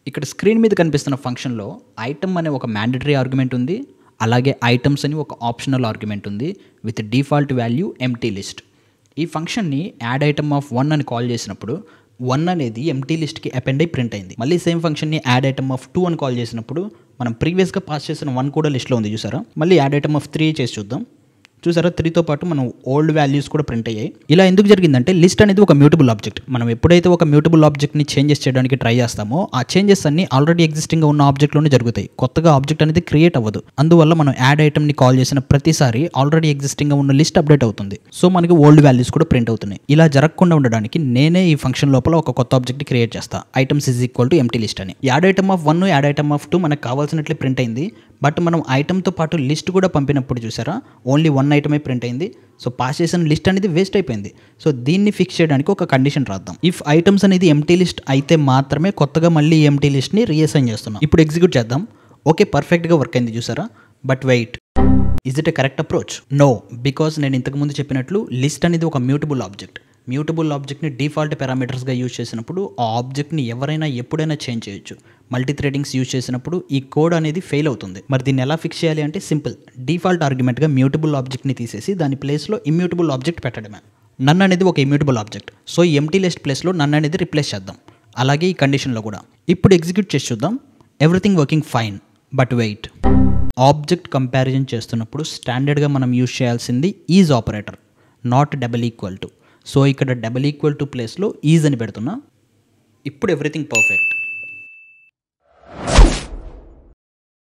ఇక్కడ స్క్రీన్ మీద కనిపిస్తున్న ఫంక్షన్లో ఐటమ్ అనే ఒక మ్యాండటరీ ఆర్గ్యుమెంట్ ఉంది అలాగే ఐటమ్స్ అని ఒక ఆప్షనల్ ఆర్గ్యుమెంట్ ఉంది with default value empty list ఈ ఫంక్షన్ని యాడ్ ఐటమ్ ఆఫ్ వన్ అని కాల్ చేసినప్పుడు వన్ అనేది ఎంటీ లిస్ట్కి అపెండ్ అయి ప్రింట్ అయింది మళ్ళీ సేమ్ ఫంక్షన్ని యాడ్ ఐటమ్ ఆఫ్ టూ అని కాల్ చేసినప్పుడు మనం ప్రీవియస్గా పాస్ చేసిన వన్ కూడా లిస్ట్లో ఉంది చూసారా మళ్ళీ యాడ్ ఐటమ్ ఆఫ్ త్రీ చేసి చూద్దాం చూసారా త్రీతో పాటు మనం ఓల్డ్ వాల్యూస్ కూడా ప్రింట్ అయ్యాయి ఇలా ఎందుకు జరిగిందంటే లిస్ట్ అనేది ఒక మ్యూటబుల్ ఆబ్జెక్ట్ మనం ఎప్పుడైతే ఒక మ్యూటబుల్ ఆబ్జెక్ట్ని చేంజెస్ చేయడానికి ట్రై చేస్తామో ఆ చేంజెస్ అన్ని ఆల్రెడీ ఎగ్జిస్టింగ్ ఉన్న ఆబ్జెక్ట్లోనే జరుగుతాయి కొత్తగా ఆబ్జెక్ట్ అనేది క్రియేట్ అవ్వదు అందువల్ల మనం యాడ్ ఐటమ్ని కాల్ చేసిన ప్రతిసారి ఆల్రెడీ ఎగ్జిస్టింగ్ ఉన్న లిస్ట్ అప్డేట్ అవుతుంది సో మనకి ఓల్డ్ వాల్యూస్ కూడా ప్రింట్ అవుతున్నాయి ఇలా జరగకుండా ఉండడానికి నేనే ఈ ఫంక్షన్ లోపల ఒక కొత్త ఆబ్జెక్ట్ క్రియేట్ చేస్తా items is equal to empty list అని add item of one add item of two మనకు కావాల్సినట్లే ప్రింట్ అయింది బట్ మనం ఐటమ్తో పాటు లిస్ట్ కూడా పంపినప్పుడు చూసారా ఓన్లీ వన్ ఐటమే ప్రింట్ అయింది సో పాస్ చేసిన లిస్ట్ అనేది వేస్ట్ అయిపోయింది సో దీన్ని ఫిక్స్ చేయడానికి ఒక కండిషన్ రాద్దాం ఇఫ్ ఐటమ్స్ అనేది ఎంటీ లిస్ట్ అయితే మాత్రమే కొత్తగా మళ్ళీ ఎంటీ లిస్ట్ని రీఅసైన్ చేస్తున్నాం ఇప్పుడు ఎగ్జిక్యూట్ చేద్దాం ఓకే పర్ఫెక్ట్గా వర్క్ అయింది చూసారా but wait is it a correct approach no because నేను ఇంతకుముందు చెప్పినట్లు లిస్ట్ అనేది ఒక మ్యూటబుల్ ఆబ్జెక్ట్ మ్యూటబుల్ ఆబ్జెక్ట్ని డిఫాల్ట్ పారామీటర్స్గా యూజ్ చేసినప్పుడు ఆ ఆబ్జెక్ట్ని ఎవరైనా ఎప్పుడైనా చేంజ్ చేయొచ్చు మల్టీ థ్రెడింగ్స్ యూజ్ చేసినప్పుడు ఈ కోడ్ అనేది ఫెయిల్ అవుతుంది మరి దీన్ని ఎలా ఫిక్స్ చేయాలి అంటే సింపుల్ డిఫాల్ట్ ఆర్గ్యుమెంట్గా మ్యూటబుల్ ఆబ్జెక్ట్ని తీసేసి దాని ప్లేస్లో ఇమ్యూటబుల్ ఆబ్జెక్ట్ పెట్టడమే నన్ అనేది ఒక immutable object so empty list ప్లేస్లో నన్ అనేది రిప్లేస్ చేద్దాం అలాగే ఈ కండిషన్లో కూడా ఇప్పుడు ఎగ్జిక్యూట్ చేసి చూద్దాం everything working fine but wait object comparison చేస్తున్నప్పుడు స్టాండర్డ్గా మనం యూజ్ చేయాల్సింది is operator not double equal to so ఇక్కడ డబల్ ఈక్వల్ టు ప్లేస్లో ఈజ్ అని పెడుతున్నా ఇప్పుడు ఎవ్రీథింగ్ పర్ఫెక్ట్